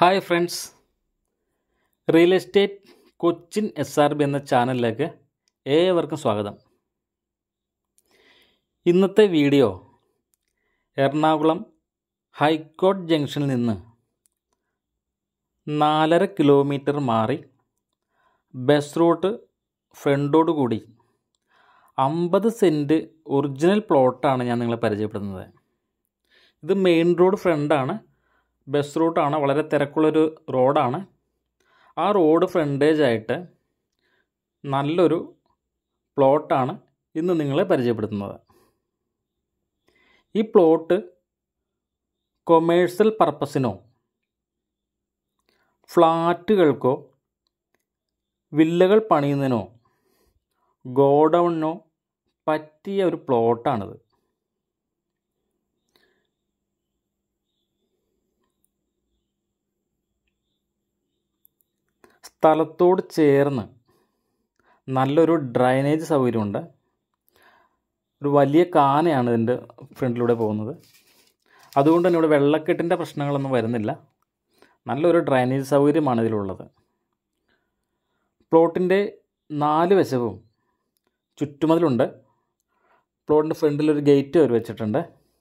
hi friends real estate Cochin S R B എന്ന ചാനലിലേക്ക് ഏവർക്കും സ്വാഗതം ഇന്നത്തെ വീഡിയോ എറണാകുളം ഹൈക്കോർട്ട് ജംഗ്ഷനിൽ നിന്ന് നാലര കിലോമീറ്റർ മാറി ബസ് റൂട്ട് ഫ്രണ്ടോട് കൂടി അമ്പത് സെൻറ്റ് ഒറിജിനൽ പ്ലോട്ടാണ് ഞാൻ നിങ്ങളെ പരിചയപ്പെടുന്നത് ഇത് മെയിൻ റോഡ് ഫ്രണ്ടാണ് ബസ് റൂട്ടാണ് വളരെ തിരക്കുള്ളൊരു റോഡാണ് ആ റോഡ് ഫ്രണ്ടേജ് ആയിട്ട് നല്ലൊരു പ്ലോട്ടാണ് ഇന്ന് നിങ്ങളെ പരിചയപ്പെടുത്തുന്നത് ഈ പ്ലോട്ട് കൊമേഴ്സ്യൽ പർപ്പസിനോ ഫ്ലാറ്റുകൾക്കോ വില്ലകൾ പണിയുന്നതിനോ ഗോഡൗണിനോ പറ്റിയ ഒരു പ്ലോട്ടാണിത് സ്ഥലത്തോട് ചേർന്ന് നല്ലൊരു ഡ്രൈനേജ് സൗകര്യമുണ്ട് ഒരു വലിയ കാനയാണ് ഇതിൻ്റെ ഫ്രണ്ടിലൂടെ പോകുന്നത് അതുകൊണ്ട് തന്നെ ഇവിടെ വെള്ളക്കെട്ടിൻ്റെ പ്രശ്നങ്ങളൊന്നും വരുന്നില്ല നല്ലൊരു ഡ്രൈനേജ് സൗകര്യമാണ് ഇതിലുള്ളത് പ്ലോട്ടിൻ്റെ നാല് വശവും ചുറ്റുമതിലുണ്ട് പ്ലോട്ടിൻ്റെ ഫ്രണ്ടിൽ ഒരു ഗേറ്റ് അവർ വെച്ചിട്ടുണ്ട്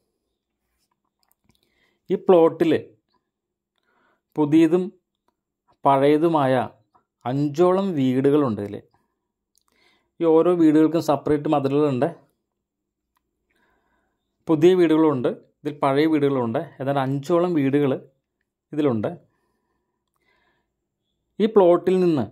ഈ പ്ലോട്ടിൽ പുതിയതും പഴയതുമായ അഞ്ചോളം വീടുകളുണ്ട് ഇതിൽ ഈ ഓരോ വീടുകൾക്കും സെപ്പറേറ്റ് മതിലുകളുണ്ട് പുതിയ വീടുകളുണ്ട് ഇതിൽ പഴയ വീടുകളുണ്ട് ഏതാണ്ട് അഞ്ചോളം വീടുകൾ ഇതിലുണ്ട് ഈ പ്ലോട്ടിൽ നിന്ന്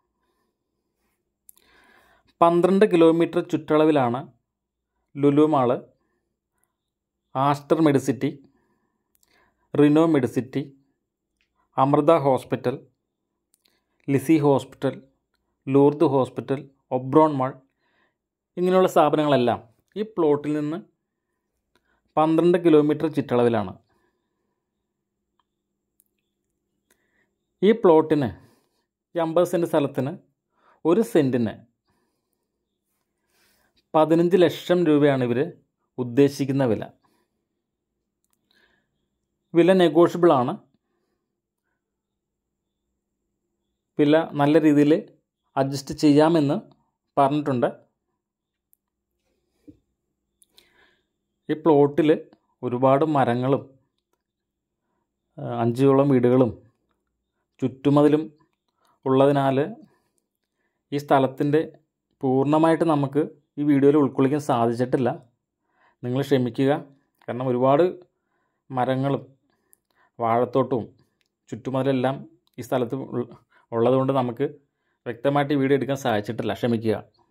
പന്ത്രണ്ട് കിലോമീറ്റർ ചുറ്റളവിലാണ് Lulu mall Aster Medicity Renai Medicity Amrita hospital Lisie hospital Lourdes hospital Oberon mall ഇങ്ങനെയുള്ള സ്ഥാപനങ്ങളെല്ലാം ഈ പ്ലോട്ടിൽ നിന്ന് പന്ത്രണ്ട് കിലോമീറ്റർ ചുറ്റളവിലാണ് ഈ പ്ലോട്ടിന് ഈ അമ്പത് സെൻറ്റ് സ്ഥലത്തിന് ഒരു സെൻറ്റിന് പതിനഞ്ച് ലക്ഷം രൂപയാണ് ഇവർ ഉദ്ദേശിക്കുന്ന വില വില നെഗോഷ്യബിളാണ് വില നല്ല രീതിയിൽ അഡ്ജസ്റ്റ് ചെയ്യാമെന്ന് പറഞ്ഞിട്ടുണ്ട് ഈ പ്ലോട്ടിൽ ഒരുപാട് മരങ്ങളും അഞ്ചോളം വീടുകളും ചുറ്റുമതിലും ഉള്ളതിനാൽ ഈ സ്ഥലത്തിൻ്റെ പൂർണ്ണമായിട്ട് നമുക്ക് ഈ വീഡിയോയിൽ ഉൾക്കൊള്ളിക്കാൻ സാധിച്ചിട്ടില്ല നിങ്ങൾ ക്ഷമിക്കുക കാരണം ഒരുപാട് മരങ്ങളും വാഴത്തോട്ടവും ചുറ്റുമതിലെല്ലാം ഈ സ്ഥലത്ത് ഉള്ളതുകൊണ്ട് നമുക്ക് വ്യക്തമായിട്ട് ഈ വീഡിയോ എടുക്കാൻ സാധിച്ചിട്ടില്ല ക്ഷമിക്കുക